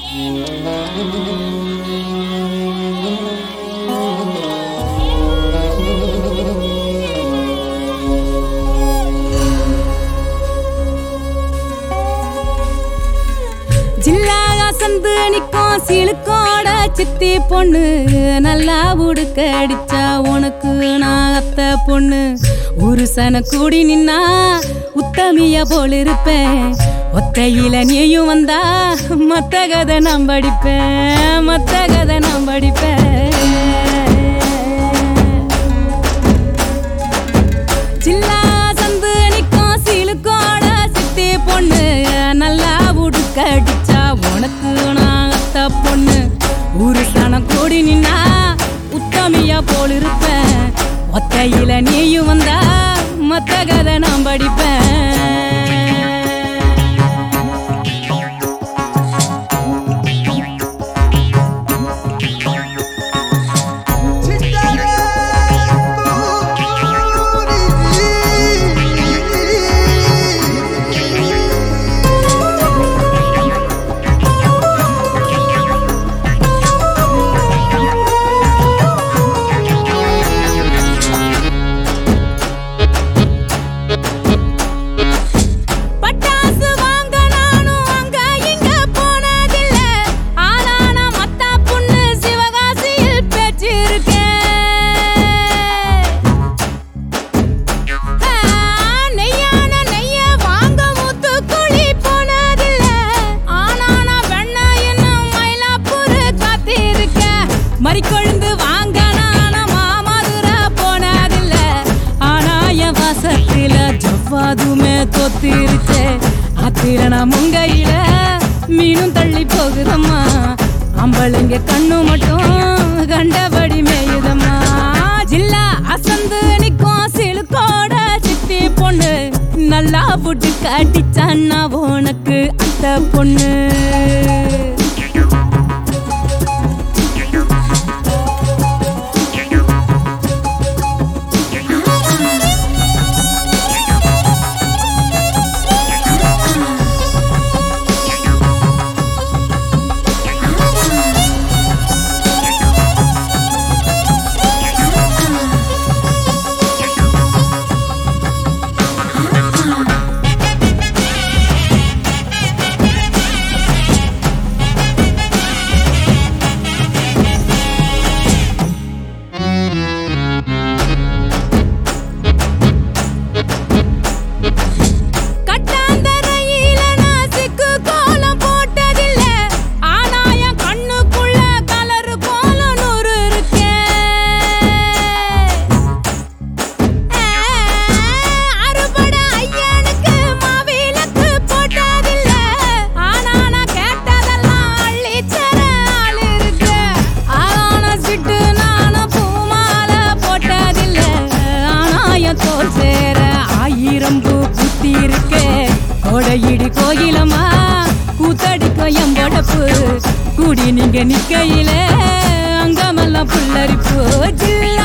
ஜில்லாக சந்து நிக்கும் சிலுக்கோட சித்தி பொண்ணு நல்லா உடுக்க அடிச்சா உனக்கு நான் அத்த பொண்ணு ஒரு சன கூடி நின்னா உத்தமிய போல் இருப்பேன் ஒத்தையில நீயும் வந்தா மத்த கதை நான் படிப்பேன் மத்த கதை நான் படிப்பேன் சில்லா சந்து நிக்கும் சிலுக்கோட சித்தி பொண்ணு நல்லா உடுக்க அடிச்சா உனக்கு நான் அத்த பொண்ணு ஒரு சனம் கூடி நின்னா உத்தமியா போல் இருப்பேன் ஒத்தையில நீயும் வந்தா மத்த கதை நான் படிப்பேன் பட்டாசு வாங்க நானும் அங்க இங்க போனதில்ல ஆனா நான் மத்தா பொண்ணு சிவகாசியில் பேச்சிருக்கேன் ஆ, நெய்யான நெய்ய வாங்க மூத்துக்குழி போனதில்ல ஆனா நான் வெண்ணெய் என்னும் மயிலாப்பூர் காத்திருக்கேன் மறிக்கொழுந்து வாங்க நானும் மாமதுரை போனதில்ல ஆனா என் வாசத்தில ஜவ்வாதுமே தொத்திருச்சே ஆத்திரன முங்கையில மீனும் தள்ளி போகுதம்மா அம்பளைங்க கண்ணு மட்டும் கண்டபடி மேயுதம்மா ஜில்லா அசந்து நிக்கும் சிலுக்கோட சித்தி பொண்ணு நல்லா புட்டு காட்டிச்சான்னா உனக்கு அந்த பொண்ணு கட்டாந்தரையில நான் சிக்கு கோலம் போட்டதில்ல ஆனா என் கண்ணுக்குள்ள கலரு கோலம் நூறு இருக்கே அறுபட ஐயனுக்கு மாவிளக்கு போட்டதில்ல ஆனா நான் கேட்டதெல்லாம் அள்ளிச்சர ஆள் இருக்கு ஆனா சிட்டு நானும் பூமாலை போட்டதில்ல ஆனா என் தோல் சேர ஆயிரம் பூ குத்தி இருக்கே கோடையிடி கோயிலம்மா கூத்தடிக்கும் என் பொடப்பு கூடி நீங்க நிக்கையில அங்கமெல்லாம் புல்லரிப்பு ஜில்லா